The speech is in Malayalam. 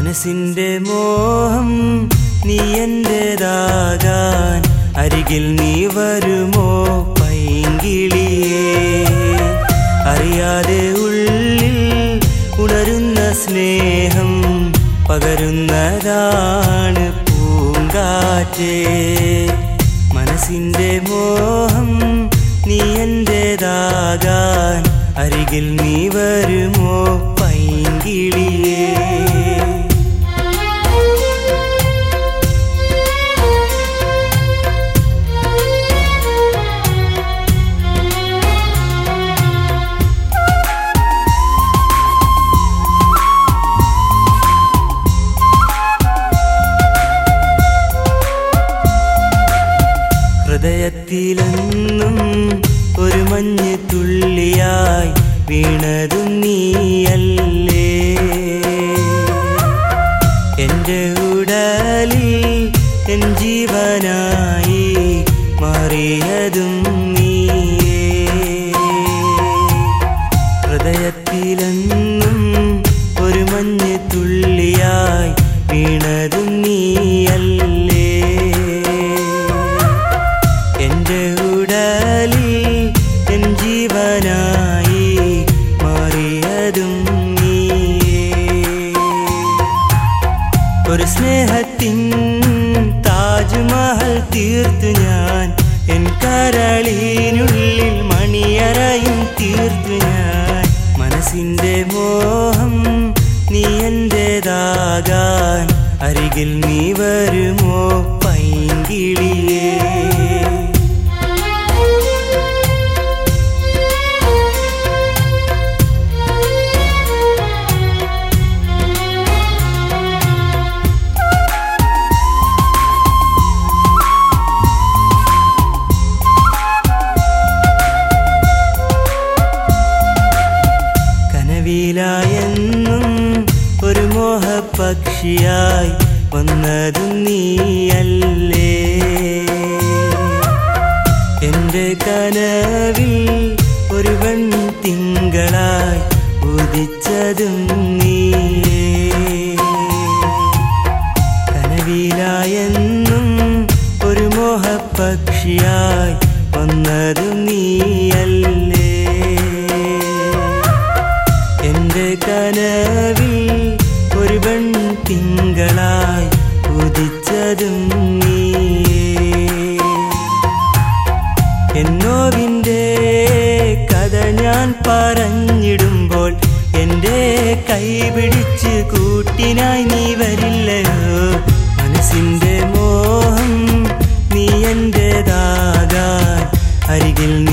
മനസ്സിന്റെ മോഹം നീ എന്റേതാകാൻ അരികിൽ നീ വരുമോ പൈങ്കിളിയേ അറിയാതെ ഉള്ളിൽ ഉണരുന്ന സ്നേഹം പകരുന്നതാണ് പൂങ്കാറ്റേ മനസ്സിന്റെ മോഹം നീ എന്റേതാകാൻ അരികിൽ നീ വരുമോ പൈങ്കിളിയേ ഹൃദയത്തിലെന്നും ഒരു മഞ്ഞ് തുള്ളിയായി വീണതും നീയല്ലേ എന്റെ ഉടലിൽ എൻ ജീവനായി മാറിയതും നീയേ ഹൃദയത്തിലെന്നും ഒരു മഞ്ഞ് തുള്ളിയായി വീണതും നീയല്ലേ എന്റെ ഉടലിൽ എൻ ജീവനായി മാറിയതും നീയേ ഒരു സ്നേഹത്തിൻ താജ്മഹൽ തീർത്തു ഞാൻ എൻ കരളിനുള്ളിൽ മണിയറയും തീർത്തു ഞാൻ മനസ്സിന്റെ മോഹം നീ എന്റേതാകാൻ അരികിൽ നീ വരുമോ പൈങ്കിളിയേ കനവിലായെന്നും ഒരു മോഹപക്ഷിയായി വന്നതും നീയല്ലേ എന്റെ കനവിൽ ഒരു വൺ തിങ്കളായി ഉദിച്ചതും നീയേ കനവിലായെന്നും ഒരു മോഹപക്ഷിയായി വന്നതും നീയല്ലേ എന്റെ കനവിൽ ഒരു വൺ തിങ്കളായി ഉദിച്ചതും നീയേ എന്നോവിൻ്റെ കഥ ഞാൻ പറഞ്ഞിടുമ്പോൾ എൻ്റെ കൈ പിടിച്ച് കൂട്ടിനായി നീ വരില്ലയോ മനസ്സിൻ്റെ മോഹം നീ എൻ്റെതാകാൻ അരികിൽ